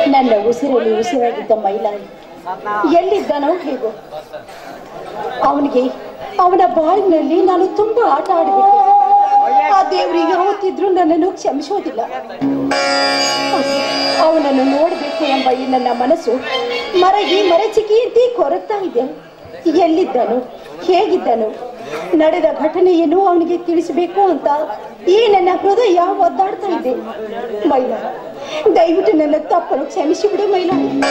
ನನ್ನ ಉಸಿರಲ್ಲಿ ಉಸಿರಾಗಿದ್ದ ಮೈಲಾರಿ ಎಲ್ಲಿದ್ದಾನೋ ಹೇಗೋ ಅವನಿಗೆ ಅವನ ಬಾಳಿನಲ್ಲಿ ನಾನು ತುಂಬಾ ಆಟ ಆಡ್ಬಿಟ್ಟೆ ಆ ದೇವರಿಗೆ ಯಾವತ್ತಿದ್ರೂ ನನ್ನನ್ನು ಕ್ಷಮಿಸೋದಿಲ್ಲ ಅವನನ್ನು ನೋಡಬೇಕು ಎಂಬ ಈ ನನ್ನ ಮನಸ್ಸು ಮರಗಿ ಮರಚಿಕಿಯಂತೆ ಕೊರಗ್ತಾ ಇದೆ ಎಲ್ಲಿದ್ದನು ಹೇಗಿದ್ದನು ನಡೆದ ಘಟನೆಯನ್ನು ಅವನಿಗೆ ತಿಳಿಸಬೇಕು ಅಂತ ಈ ನನ್ನ ಹೃದಯ ಒದ್ದಾಡ್ತಾ ಇದೆ ಮೈಲ ದಯವಿಟ್ಟು ನನ್ನ ತಪ್ಪನ್ನು ಕ್ಷಮಿಸಿ ಬಿಡು ಮೈಲ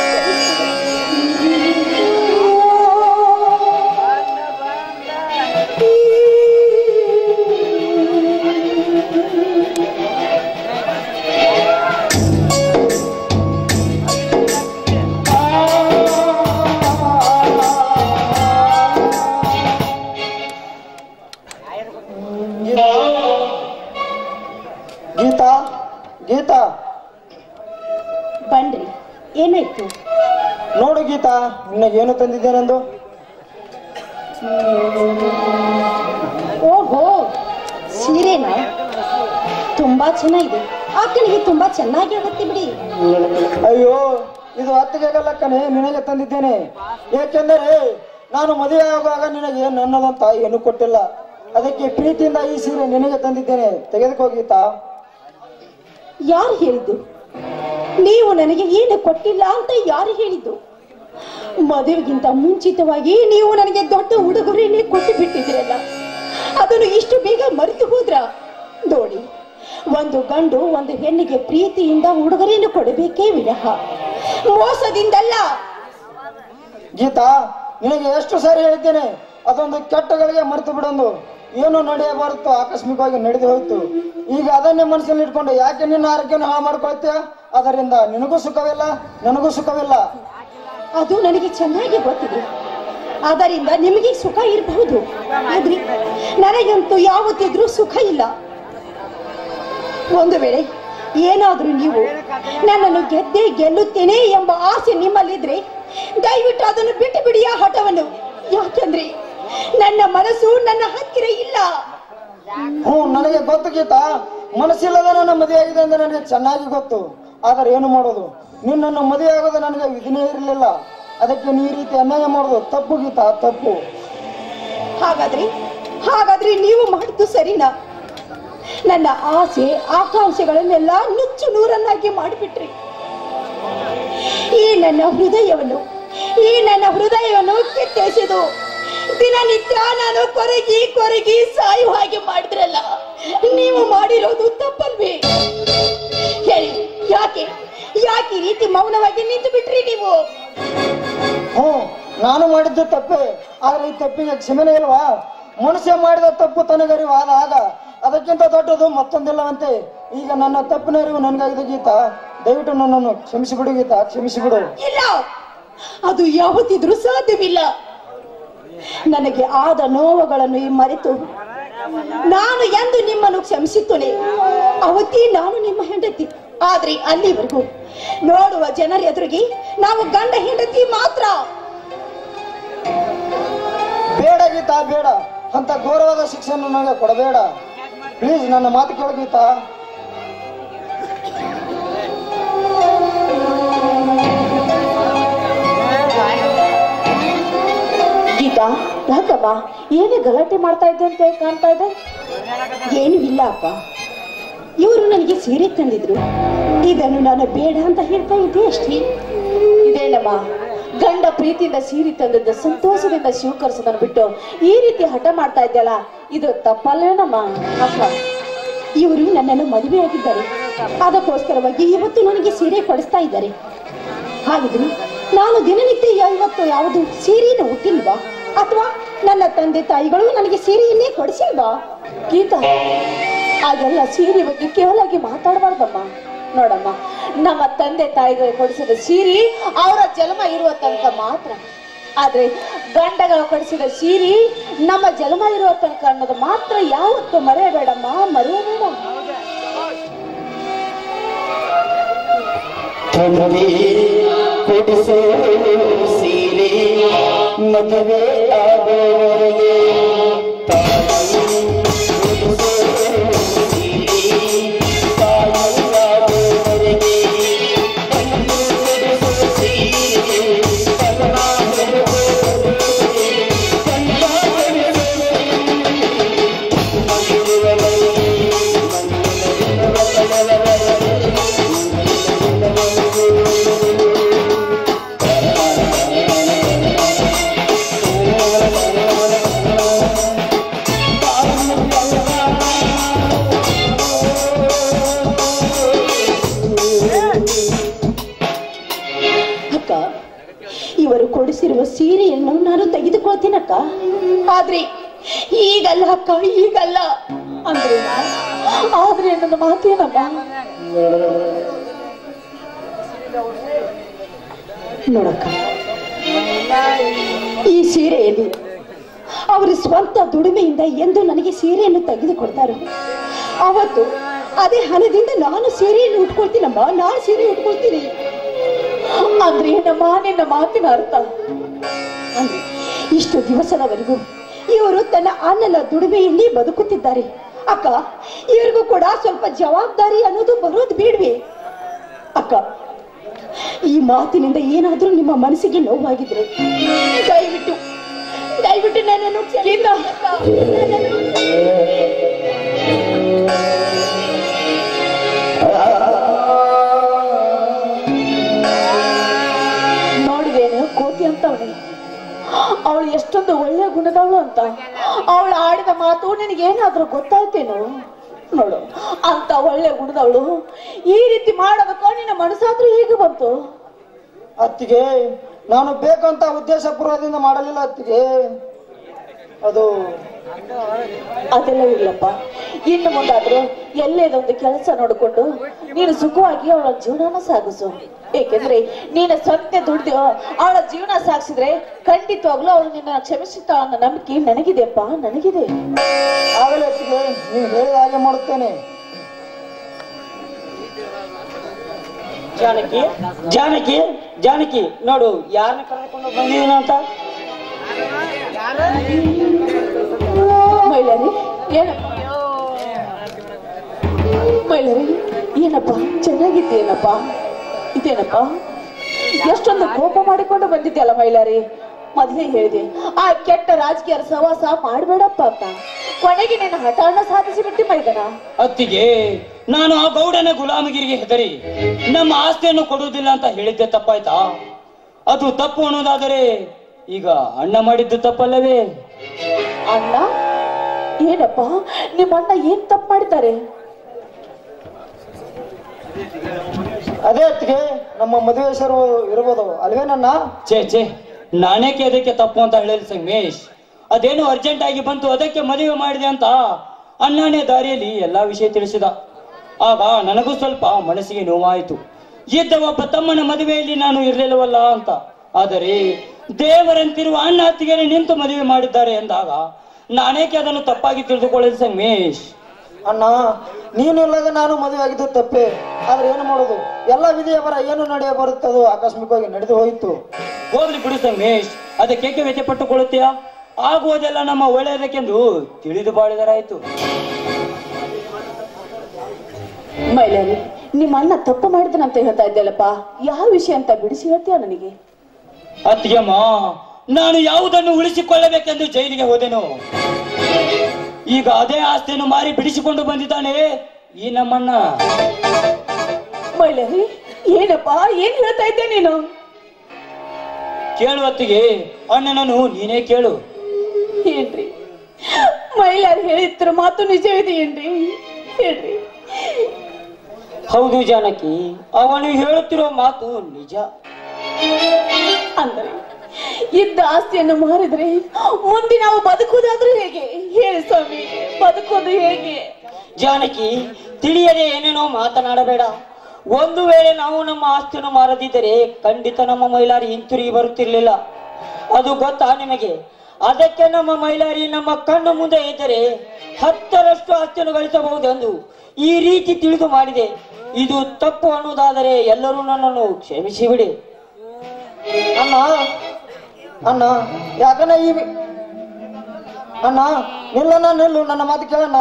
ಗೀತಾ ಗೀತಾ ಬನ್ರಿ ಏನಾಯ್ತು ನೋಡು ಗೀತಾ ನಿನಗೇನು ತಂದಿದ್ದೇನೆಂದು ಓಹೋ ಸೀರೆನಾ ತುಂಬಾ ಚೆನ್ನಾಗಿದೆ ಆತನಿಗೆ ತುಂಬಾ ಚೆನ್ನಾಗಿ ಆಗುತ್ತೆ ಬಿಡಿ ಅಯ್ಯೋ ಇದು ಅತ್ತಿಗೆಗಲ್ಲ ಕಣೆ ನಿನಗೆ ತಂದಿದ್ದೇನೆ ಏಕೆಂದರೆ ನಾನು ಮದುವೆ ಆಗುವಾಗ ನಿನಗೆ ನನ್ನದಂತ ಏನು ಕೊಟ್ಟಿಲ್ಲ ಅದಕ್ಕೆ ಪ್ರೀತಿಯಿಂದ ಈ ಸೀರೆ ನಿನಗೆ ತಂದಿದ್ದೇನೆ ತೆಗೆದುಕೋ ಗೀತಾ ಯಾರು ಹೇಳಿದ್ದು ನೀವು ನನಗೆ ಏನು ಕೊಟ್ಟಿಲ್ಲ ಅಂತ ಯಾರು ಹೇಳಿದ್ದು ಮದುವೆಗಿಂತ ಮುಂಚಿತವಾಗಿ ನೀವು ನನಗೆ ದೊಡ್ಡ ಉಡುಗೊರೆಯನ್ನೇ ಕೊಟ್ಟು ಬಿಟ್ಟಿದ್ರಲ್ಲ ಅದನ್ನು ಇಷ್ಟು ಬೇಗ ಮರೆತು ಹೋದ್ರ ನೋಡಿ ಒಂದು ಗಂಡು ಒಂದು ಹೆಣ್ಣಿಗೆ ಪ್ರೀತಿಯಿಂದ ಉಡುಗೊರೆಯನ್ನು ಕೊಡಬೇಕೇ ವಿನಃ ಮೋಸದಿಂದಲ್ಲ ಗೀತಾ ನಿನಗೆ ಎಷ್ಟು ಸಾರಿ ಹೇಳಿದ್ದೇನೆ ಅದೊಂದು ಕೆಟ್ಟಗಳಿಗೆ ಮರೆತು ಬಿಡೊಂದು ಏನು ನಡೆಯಬಾರದು ಆಕಸ್ಮಿಕವಾಗಿ ನಡೆದು ಹೋಯ್ತು ಈಗ ಅದನ್ನೇ ಮನಸ್ಸಲ್ಲಿ ಇಟ್ಕೊಂಡು ಯಾಕೆ ನಿನ್ನ ಆರೋಗ್ಯನ ಹಾಳು ಮಾಡ್ಕೊಳ್ತೀಯ ಅದರಿಂದ ನಿನಗೂ ಸುಖವಿಲ್ಲ ನನಗೂ ಸುಖವಿಲ್ಲ ಅದು ನನಗೆ ಚೆನ್ನಾಗಿ ಗೊತ್ತಿದೆ ಅದರಿಂದ ನಿಮಗೆ ಸುಖ ಇರಬಹುದು ಆದ್ರೆ ನನಗಂತೂ ಯಾವತ್ತಿದ್ರೂ ಸುಖ ಇಲ್ಲ ಒಂದು ವೇಳೆ ಏನಾದ್ರೂ ನೀವು ನನ್ನನ್ನು ಗೆದ್ದೇ ಗೆಲ್ಲುತ್ತೇನೆ ಎಂಬ ಆಸೆ ನಿಮ್ಮಲ್ಲಿದ್ರೆ ದಯವಿಟ್ಟು ಅದನ್ನು ಬಿಟ್ಟು ಬಿಡಿ ಆ ಹಠವನ್ನು ಯಾಕಂದ್ರೆ ನನ್ನ ಮನಸ್ಸು ನನ್ನ ಹತ್ತಿರ ಇಲ್ಲ ಹ್ಞೂ ನನಗೆ ಗೊತ್ತು ಗೀತಾ ಮನಸ್ಸಿಲ್ಲದ ನನ್ನ ಮದುವೆ ಆಗಿದೆ ಅಂತ ನನಗೆ ಚೆನ್ನಾಗಿ ಗೊತ್ತು ಆದರೆ ಏನು ಮಾಡೋದು ನಿನ್ನನ್ನು ಮದುವೆ ಆಗೋದು ನನಗೆ ವಿಧಿನೇ ಇರಲಿಲ್ಲ ಅದಕ್ಕೆ ನೀ ಈ ರೀತಿ ಅನ್ಯಾಯ ಮಾಡೋದು ತಪ್ಪು ಗೀತಾ ತಪ್ಪು ಹಾಗಾದ್ರೆ ಹಾಗಾದ್ರೆ ನೀವು ಮಾಡಿದ್ದು ಸರಿನಾ ನನ್ನ ಆಸೆ ಆಕಾಂಕ್ಷೆಗಳನ್ನೆಲ್ಲ ನುಚ್ಚು ನೂರನ್ನಾಗಿ ಮಾಡಿಬಿಟ್ರಿ ಈ ನನ್ನ ಹೃದಯವನ್ನು ಈ ನನ್ನ ಹೃದಯವನ್ನು ಕಿತ್ತೆಸೆದು ದಿನನಿತ್ಯ ನಾನು ಕೊರಗಿ ಕೊರಗಿ ಸಾಯುವ ಹಾಗೆ ಮಾಡಿದ್ರಲ್ಲ ನೀವು ಮಾಡಿರೋದು ತಪ್ಪಲ್ವೇ ಹೇಳಿ ಯಾಕೆ ಯಾಕೆ ಈ ರೀತಿ ಮೌನವಾಗಿ ನಿಂತು ಬಿಟ್ರಿ ನೀವು ಹ್ಞೂ ನಾನು ಮಾಡಿದ್ದು ತಪ್ಪೇ ಆದರೆ ಈ ತಪ್ಪಿಗೆ ಕ್ಷಮೆನೇ ಇಲ್ವಾ ಮನುಷ್ಯ ಮಾಡಿದ ತಪ್ಪು ತನಗರಿವಾದ ಆಗ ಅದಕ್ಕಿಂತ ದೊಡ್ಡದು ಮತ್ತೊಂದಿಲ್ಲವಂತೆ ಈಗ ನನ್ನ ತಪ್ಪಿನ ಅರಿವು ನನಗಾಗಿದೆ ಗೀತಾ ದಯವಿಟ್ಟು ನನ್ನನ್ನು ಕ್ಷಮಿಸಿಬಿಡು ಗೀತಾ ಕ್ಷಮಿಸಿಬಿಡು ಇಲ್ಲ ಅದು ಯಾವತ್ತಿದ್ರೂ ಸಾಧ್ಯವಿಲ್ಲ ನನಗೆ ಆದ ನೋವುಗಳನ್ನು ಈ ಮರೆತು ನಾನು ಎಂದು ನಿಮ್ಮನ್ನು ಕ್ಷಮಿಸುತ್ತೇನೆ ಅವತ್ತೇ ನಾನು ನಿಮ್ಮ ಹೆಂಡತಿ ಆದ್ರೆ ಅಲ್ಲಿವರೆಗೂ ನೋಡುವ ಜನರ ಎದುರಿಗೆ ನಾವು ಗಂಡ ಹೆಂಡತಿ ಮಾತ್ರ ಬೇಡ ಗೀತಾ ಬೇಡ ಅಂತ ಘೋರವಾದ ಶಿಕ್ಷೆಯನ್ನು ನನಗೆ ಕೊಡಬೇಡ ಪ್ಲೀಸ್ ನನ್ನ ಮಾತು ಕೇಳು ಗೀತಾ ಗೀತಾ ಯಾಕಮ್ಮ ಏನೇ ಗಲಾಟೆ ಮಾಡ್ತಾ ಇದ್ದೆ ಅಂತ ಕಾಣ್ತಾ ಇದೆ ಏನು ಇಲ್ಲ ಅಪ್ಪ ಇವರು ನನಗೆ ಸೀರೆ ತಂದಿದ್ರು ಇದನ್ನು ನಾನು ಬೇಡ ಅಂತ ಹೇಳ್ತಾ ಇದ್ದೆ ಅಷ್ಟೇ ಇದೇನಮ್ಮ ಗಂಡ ಪ್ರೀತಿಯಿಂದ ಸೀರೆ ತಂದದ್ದು ಸಂತೋಷದಿಂದ ಸ್ವೀಕರಿಸೋದನ್ನು ಬಿಟ್ಟು ಈ ರೀತಿ ಹಠ ಮಾಡ್ತಾ ಇದ್ದಲ್ಲ ಇದು ತಪ್ಪಲ್ವೇನಮ್ಮ ಅಪ್ಪ ಇವರು ನನ್ನನ್ನು ಮದುವೆಯಾಗಿದ್ದಾರೆ ಅದಕ್ಕೋಸ್ಕರವಾಗಿ ಇವತ್ತು ನನಗೆ ಸೀರೆ ಕೊಡಿಸ್ತಾ ಇದ್ದಾರೆ ಹಾಗಿದ್ರೆ ನಾನು ದಿನನಿತ್ಯ ಇವತ್ತು ಯಾವುದು ಸೀರೆಯನ್ನು ಹುಟ್ಟಿಲ್ವಾ ಅಥವಾ ನನ್ನ ತಂದೆ ತಾಯಿಗಳು ನನಗೆ ಸೀರೆಯನ್ನೇ ಕೊಡಿಸಿಲ್ವಾ ಗೀತಾ ಹಾಗೆಲ್ಲ ಸೀರೆ ಬಗ್ಗೆ ಕೇವಲಾಗಿ ಮಾತಾಡಬಾರ್ದಮ್ಮ ನೋಡಮ್ಮ ನಮ್ಮ ತಂದೆ ತಾಯಿಗಳು ಕೊಡಿಸಿದ ಸೀರೆ ಅವರ ಜನ್ಮ ಇರುವ ತನಕ ಮಾತ್ರ ಆದ್ರೆ ಗಂಡಗಳು ಕೊಡಿಸಿದ ಸೀರೆ ನಮ್ಮ ಜನ್ಮ ಇರುವ ತನಕ ಅನ್ನೋದು ಮಾತ್ರ ಯಾವತ್ತೂ ಮರೆಯಬೇಡಮ್ಮ ಮರೆಯಬೇಡ ತಂದೆ ಕೊಡಿಸೋ ಸೀರೆ ಮದುವೆ ಆಗೋವರೆಗೆ ತಾಯಿ ಕೊಡಿಸೋ ಸೀರೆ ತಾಯಿ ಆಗೋವರೆಗೆ ತಂದೆ ಕಳಿಸಿರುವ ಸೀರೆಯನ್ನು ನಾನು ತೆಗೆದುಕೊಳ್ತೀನಕ್ಕ ಆದ್ರೆ ಈಗಲ್ಲ ಅಕ್ಕ ಈಗಲ್ಲ ಅಂದ್ರೆ ಆದ್ರೆ ನನ್ನ ಮಾತೇನಮ್ಮ ನೋಡಕ್ಕ ಈ ಸೀರೆಯಲ್ಲಿ ಅವರ ಸ್ವಂತ ದುಡಿಮೆಯಿಂದ ಎಂದು ನನಗೆ ಸೀರೆಯನ್ನು ತೆಗೆದುಕೊಡ್ತಾರೋ ಅವತ್ತು ಅದೇ ಹಣದಿಂದ ನಾನು ಸೀರೆಯನ್ನು ಉಟ್ಕೊಳ್ತೀನಮ್ಮ ನಾನು ಸೀರೆ ಉಟ್ಕೊಳ್ತೀನಿ ಅಂದ್ರೆ ನಮ್ಮ ನಿನ್ನ ಮಾತಿನ ಅರ್ಥ ಅಂದ್ರೆ ಇಷ್ಟು ದಿವಸದವರೆಗೂ ಇವರು ತನ್ನ ಅಣ್ಣನ ದುಡಿಮೆಯಲ್ಲಿ ಬದುಕುತ್ತಿದ್ದಾರೆ ಅಕ್ಕ ಇವರಿಗೂ ಕೂಡ ಸ್ವಲ್ಪ ಜವಾಬ್ದಾರಿ ಅನ್ನೋದು ಬರೋದು ಬೇಡ್ವೆ ಅಕ್ಕ ಈ ಮಾತಿನಿಂದ ಏನಾದ್ರೂ ನಿಮ್ಮ ಮನಸ್ಸಿಗೆ ನೋವಾಗಿದ್ರೆ ದಯವಿಟ್ಟು ದಯವಿಟ್ಟು ನನ್ನನ್ನು ಕ್ಷಮಿಸ. ನನ್ನನ್ನು ನೋಡಿದೇನು ಕೋತಿ ಅಂತವಳೆ ಅವಳು ಎಷ್ಟೊಂದು ಒಳ್ಳೆ ಗುಣದವಳು ಅಂತ ಅವಳು ಆಡಿದ ಮಾತು ನಿನಗೇನಾದ್ರೂ ಗೊತ್ತಾಯ್ತೇನು ನೋಡು ಅಂತ ಒಳ್ಳೆ ಗುಣದವಳು ಈ ರೀತಿ ಮಾಡೋದಕ್ಕೋ ನಿನ್ನ ಮನಸ್ಸಾದ್ರೂ ಹೇಗೆ ಬಂತು ಅತ್ತಿಗೆ ನಾನು ಬೇಕಂತ ಉದ್ದೇಶ ಪೂರ್ವದಿಂದ ಮಾಡಲಿಲ್ಲ ಅತ್ತಿಗೆ ಅದು ಅದೆಲ್ಲ ಇಲ್ಲಪ್ಪ ಇನ್ನು ಮುಂದಾದ್ರೂ ಎಲ್ಲೇದೊಂದು ಕೆಲಸ ನೋಡಿಕೊಂಡು ನೀನು ಸುಖವಾಗಿ ಅವಳ ಜೀವನನ ಸಾಗಿಸು ಏಕೆಂದ್ರೆ ನೀನು ಸ್ವಂತ ದುಡ್ದು ಅವಳ ಜೀವನ ಸಾಗಿಸಿದ್ರೆ ಖಂಡಿತವಾಗ್ಲೂ ಅವಳು ನಿನ್ನ ಕ್ಷಮಿಸುತ್ತಾ ಅನ್ನೋ ನಂಬಿಕೆ ನನಗಿದೆಪ್ಪ ನನಗಿದೆ ಆಗಲೇ ಅತ್ತಿಗೆ ನೀವು ಹೇಳಿದ ಹಾಗೆ ಮಾಡುತ್ತೇನೆ ಜಾನಕಿ ಜಾನಕಿ ಜಾನಕಿ ನೋಡು ಯಾರನ್ನ ಕರೆದುಕೊಂಡು ಬಂದಿದ್ದೀನ ಅಂತ ಮೈಲಾರಿ ಏನಪ್ಪ ಮೈಲಾರಿ ಏನಪ್ಪ ಚೆನ್ನಾಗಿದ್ದೇನಪ್ಪ ಇದೇನಪ್ಪ ಎಷ್ಟೊಂದು ಕೋಪ ಮಾಡಿಕೊಂಡು ಬಂದಿದ್ಯಲ್ಲ ಮೈಲಾರಿ ಮೊದಲೇ ಹೇಳಿದೆ ಆ ಕೆಟ್ಟ ರಾಜಕೀಯ ಸವಾಸ ಮಾಡಬೇಡಪ್ಪ ಅಂತ ಕೊನೆಗೆ ನಿನ್ನ ಹಠಾನ ಸಾಧಿಸಿ ಬಿಟ್ಟು ಮೈದನ ಅತ್ತಿಗೆ ನಾನು ಆ ಗೌಡನ ಗುಲಾಮಗಿರಿಗೆ ಹೆದರಿ ನಮ್ಮ ಆಸ್ತಿಯನ್ನು ಕೊಡುವುದಿಲ್ಲ ಅಂತ ಹೇಳಿದ್ದೆ ತಪ್ಪಾಯ್ತಾ ಅದು ತಪ್ಪು ಅನ್ನೋದಾದರೆ ಈಗ ಅಣ್ಣ ಮಾಡಿದ್ದು ತಪ್ಪಲ್ಲವೇ ಅಣ್ಣ ಏನಪ್ಪ ನಿಮ್ಮ ಅಣ್ಣ ಏನ್ ತಪ್ಪು ಮಾಡಿದ್ದಾರೆ ಅದೇ ಅತ್ತಿಗೆ ನಮ್ಮ ಮದುವೆ ಹೆಸರು ಇರ್ಬೋದು ಅಲ್ವೇನನ್ನ ಛೇ ಛೇ ನಾನೇಕೆ ಅದಕ್ಕೆ ತಪ್ಪು ಅಂತ ಹೇಳಿದ ಸಂಗಮೇಶ್ ಅದೇನೋ ಅರ್ಜೆಂಟ್ ಆಗಿ ಬಂತು ಅದಕ್ಕೆ ಮದುವೆ ಮಾಡಿದೆ ಅಂತ ಅಣ್ಣನೇ ದಾರಿಯಲ್ಲಿ ಎಲ್ಲಾ ವಿಷಯ ತಿಳಿಸಿದ ಆಗ ನನಗೂ ಸ್ವಲ್ಪ ಮನಸ್ಸಿಗೆ ನೋವಾಯಿತು ಇದ್ದ ಒಬ್ಬ ತಮ್ಮನ ಮದುವೆಯಲ್ಲಿ ನಾನು ಇರಲಿಲ್ಲವಲ್ಲ ಅಂತ ಆದರೆ ದೇವರಂತಿರುವ ಅಣ್ಣ ಅತ್ತಿಗೆನೆ ನಿಂತು ಮದುವೆ ಮಾಡಿದ್ದಾರೆ ಎಂದಾಗ ನಾನೇಕೆ ಅದನ್ನು ತಪ್ಪಾಗಿ ತಿಳಿದುಕೊಳ್ಳಿದ ಸಂಗಮೇಶ್ ಅಣ್ಣ ನೀನಿಲ್ಲದೆ ನಾನು ಮದುವೆ ಆಗಿದ್ದು ತಪ್ಪೆ ಆದ್ರೆ ಏನು ಮಾಡೋದು ಎಲ್ಲ ವಿಧಿಯ ಬರ ಏನು ನಡೆಯ ಬರುತ್ತದೋ ಆಕಸ್ಮಿಕವಾಗಿ ನಡೆದು ಹೋಯಿತು ಹೋಗ್ಲಿ ಬಿಡು ಸಂಗಮೇಶ್ ಅದಕ್ಕೇಕೆ ವ್ಯಥೆ ಪಟ್ಟುಕೊಳ್ಳುತ್ತೀಯಾ ಆಗುವುದೆಲ್ಲ ನಮ್ಮ ಒಳ್ಳೆಯದಕ್ಕೆಂದು ತಿಳಿದು ಬಾಳಿದರಾಯ್ತು ಮೈಲಾರಿ ನಿಮ್ಮ ಅಣ್ಣ ತಪ್ಪು ಮಾಡಿದನಂತ ಹೇಳ್ತಾ ಇದ್ದಲ್ಲಪ್ಪ ಯಾವ ವಿಷಯ ಅಂತ ಬಿಡಿಸಿ ಹೇಳ್ತೀಯ ನನಗೆ ಅತ್ತಿಗೆಮ್ಮ ನಾನು ಯಾವುದನ್ನು ಉಳಿಸಿಕೊಳ್ಳಬೇಕೆಂದು ಜೈಲಿಗೆ ಹೋದೆನು ಈಗ ಅದೇ ಆಸ್ತಿಯನ್ನು ಮಾರಿ ಬಿಡಿಸಿಕೊಂಡು ಬಂದಿದ್ದಾನೆ ಈ ನಮ್ಮಣ್ಣ ಮೈಲಾರಿ ಏನಪ್ಪ ಏನ್ ಹೇಳ್ತಾ ಇದ್ದೆ ನೀನು ಕೇಳು ಅತ್ತಿಗೆ ಅಣ್ಣನನ್ನು ನೀನೇ ಕೇಳು ಏನ್ರಿ ಮೈಲಾರಿ ಹೇಳಿದ್ರ ಮಾತು ನಿಜವಿದೆ ಏನ್ರಿ ಹೇಳ್ರಿ ಹೌದು ಜಾನಕಿ ಅವನು ಹೇಳುತ್ತಿರೋ ಮಾತು ನಿಜ ಅಂದ್ರೆ ಇದ್ದ ಆಸ್ತಿಯನ್ನು ಮಾರಿದ್ರೆ ಮುಂದೆ ನಾವು ಬದುಕುವುದಾದ್ರೂ ಹೇಗೆ ಹೇಳಿ ಸ್ವಾಮಿ ಬದುಕೋದು ಹೇಗೆ ಜಾನಕಿ ತಿಳಿಯದೆ ಏನೇನೋ ಮಾತನಾಡಬೇಡ ಒಂದು ವೇಳೆ ನಾವು ನಮ್ಮ ಆಸ್ತಿಯನ್ನು ಮಾರದಿದ್ದರೆ ಖಂಡಿತ ನಮ್ಮ ಮೈಲಾರಿ ಹಿಂತಿರುಗಿ ಬರುತ್ತಿರಲಿಲ್ಲ ಅದು ಗೊತ್ತಾ ನಿಮಗೆ ಅದಕ್ಕೆ ನಮ್ಮ ಮೈಲಾರಿ ನಮ್ಮ ಕಣ್ಣು ಮುಂದೆ ಇದ್ದರೆ ಹತ್ತರಷ್ಟು ಆಸ್ತಿಯನ್ನು ಗಳಿಸಬಹುದೆಂದು ಈ ರೀತಿ ತಿಳಿದು ಮಾಡಿದೆ ಇದು ತಪ್ಪು ಅನ್ನುವುದಾದರೆ ಎಲ್ಲರೂ ನನ್ನನ್ನು ಕ್ಷಮಿಸಿ ಬಿಡಿ ಅಣ್ಣ ಅಣ್ಣ ಯಾಕನ ಈ ವಿ- ಅಣ್ಣ ನಿಲ್ಲಣ್ಣ ನಿಲ್ಲು ನನ್ನ ಮಾತು ಕೇಳಣ್ಣ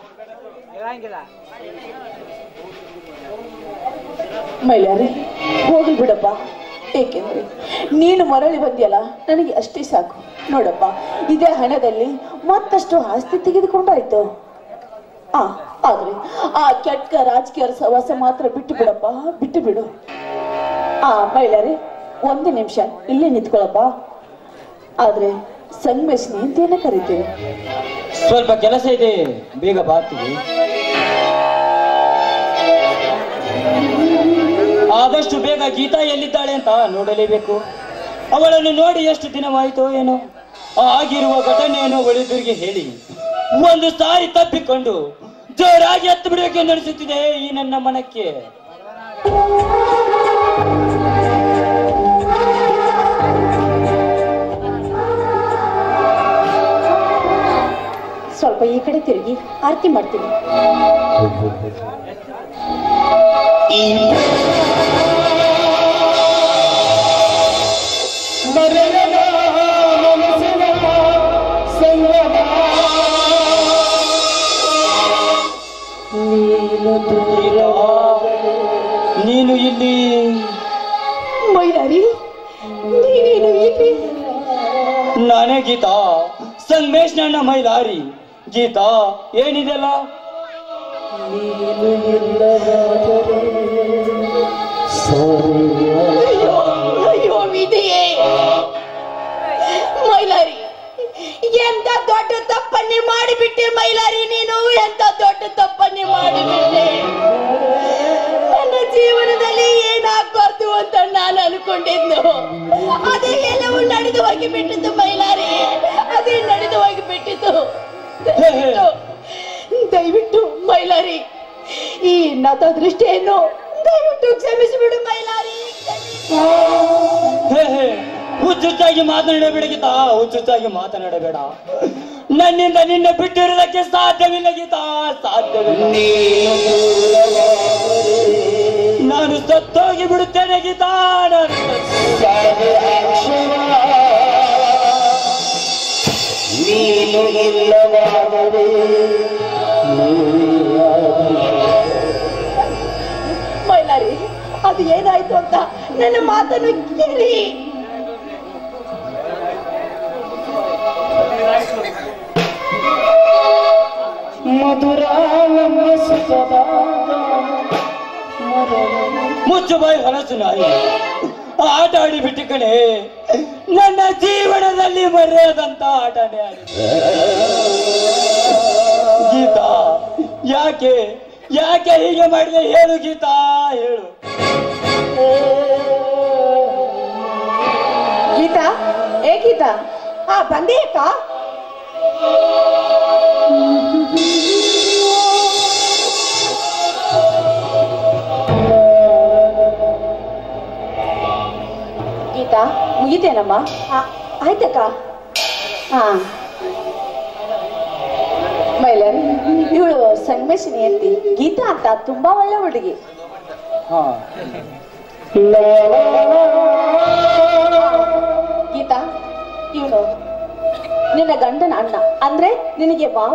ಮೈಲಾರಿ ಹೋಗಿ ಬಿಡಪ್ಪ ಏಕೆಂದ್ರೆ ನೀನು ಮರಳಿ ಬಂದಿಯಲ್ಲ ನನಗೆ ಅಷ್ಟೇ ಸಾಕು ನೋಡಪ್ಪ ಇದೇ ಹಣದಲ್ಲಿ ಮತ್ತಷ್ಟು ಆಸ್ತಿ ತೆಗೆದುಕೊಂಡಾಯ್ತು ಆ ಆದ್ರೆ ಆ ಕೆಟ್ಟ ರಾಜಕೀಯ ಸವಾಸ ಮಾತ್ರ ಬಿಟ್ಟು ಬಿಡಪ್ಪ ಬಿಟ್ಟು ಬಿಡು ಆ ಮೈಲಾರಿ ಒಂದು ನಿಮಿಷ ಇಲ್ಲೇ ನಿಂತ್ಕೊಳಪ್ಪ ಆದ್ರೆ ಸಂಗಮೇಶ್ನಿ ಅಂತೇನ ಕರಿತೀವಿ ಸ್ವಲ್ಪ ಕೆಲಸ ಇದೆ ಬೇಗ ಬಾತಿಗೆ ಆದಷ್ಟು ಬೇಗ ಗೀತಾ ಎಲ್ಲಿದ್ದಾಳೆ ಅಂತ ನೋಡಲೇಬೇಕು ಅವಳನ್ನು ನೋಡಿ ಎಷ್ಟು ದಿನವಾಯಿತೋ ಏನೋ ಆಗಿರುವ ಘಟನೆಯನ್ನು ಒಳಿದುರಿಗೆ ಹೇಳಿ ಒಂದು ಸಾರಿ ತಪ್ಪಿಕೊಂಡು ಜೋರಾಗಿ ಹತ್ತು ಬಿಡಬೇಕೆಂದು ಅನಿಸುತ್ತಿದೆ ಈ ನನ್ನ ಮನಕ್ಕೆ ಸ್ವಲ್ಪ ಈ ಕಡೆ ತಿರುಗಿ ಆರತಿ ಮಾಡ್ತೀನಿ ನೀನು ಇಲ್ಲಿ ಮೈಲಾರಿ ನೀನೇನು ಇಲ್ಲಿ ನಾನೇ ಗೀತಾ ಸಂಗಮೇಶ್ ನನ್ನ ಮೈಲಾರಿ ಗೀತಾ ಏನಿದೆಲ್ಲ ಅಯ್ಯೋ ಅಯ್ಯೋ ವಿಧಿಯೇ ಮೈಲಾರಿ ಎಂತ ದೊಡ್ಡ ತಪ್ಪನ್ನೇ ಮಾಡಿಬಿಟ್ಟೆ ಮೈಲಾರಿ ನೀನು ಎಂತ ದೊಡ್ಡ ತಪ್ಪನ್ನೇ ಮಾಡಿಬಿಟ್ಟೆ ನನ್ನ ಜೀವನದಲ್ಲಿ ಏನಾಗ್ಬಾರ್ದು ಅಂತ ನಾನು ಅನ್ಕೊಂಡಿದ್ದು ಅದೇ ಎಲ್ಲವೂ ನಡೆದು ಹೋಗಿ ಬಿಟ್ಟಿದ್ದು ಮೈಲಾರಿ ಅದೇ ನಡೆದು ಹೋಗಿ ಬಿಟ್ಟಿದ್ದು ದಯವಿಟ್ಟು ದಯವಿಟ್ಟು ಮೈಲಾರಿ ಈ ನತ ದೃಷ್ಟಿಯನ್ನು ದಯವಿಟ್ಟು ಕ್ಷಮಿಸಿಬಿಡು ಮೈಲಾರಿ ಹೇ ಹೇ ಹುಚ್ಚುಚ್ಚಾಗಿ ಮಾತನಾಡಬೇಡ ಗೀತಾ ಹುಚ್ಚುಚ್ಚಾಗಿ ಮಾತನಾಡಬೇಡ ನನ್ನಿಂದ ನಿನ್ನ ಬಿಟ್ಟಿರುವುದಕ್ಕೆ ಸಾಧ್ಯವಿಲ್ಲ ಗೀತಾ ಸಾಧ್ಯವಿಲ್ಲ ನಾನು ಸತ್ತೋಗಿ ಬಿಡುತ್ತೇನೆ ಗೀತಾ ನಾನು ನೀನು ಇಲ್ಲವಾದರೆ ಮೈಲಾರಿ ಅದು ಏನಾಯ್ತು ಅಂತ ನನ್ನ ಮಾತನ್ನು ಕೇಳಿ ಮಧುರ ಮುಚ್ಚು ಬಾಯಿ ಹೊಲಸು ನಾಯಿ ಆಟ ಆಡಿ ಬಿಟ್ಟು ಕಣೆ ನನ್ನ ಜೀವನದಲ್ಲಿ ಮರೆಯದಂತ ಆಟನೇ ಆಡಿ ಗೀತಾ ಯಾಕೆ ಯಾಕೆ ಹೀಗೆ ಮಾಡಿದೆ ಹೇಳು ಗೀತಾ ಹೇಳು ಗೀತಾ ಏ ಗೀತಾ ಆ ಬಂದೆ ಅಕ್ಕ ಗೀತಾ ಮುಗಿತೇನಮ್ಮ ಆ, ಆಯ್ತಕ್ಕ ಹಾ ಮೈಲರ್ ಇವಳು ಸಂಗಮೇಶಿನಿ ಅಂತಿ ಗೀತಾ ಅಂತ ತುಂಬಾ ಒಳ್ಳೆ ಹುಡುಗಿ ಹಾ ಗೀತಾ ಇವನು ನಿನ್ನ ಗಂಡನ ಅಣ್ಣ ಅಂದ್ರೆ ನಿನಗೆ ಮಾವ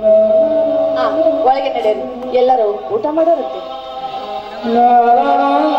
ಆ, ಒಳಗೆ ನಡೆಯಿರಿ ಎಲ್ಲರೂ ಊಟ ಮಾಡೋರಂತೆ la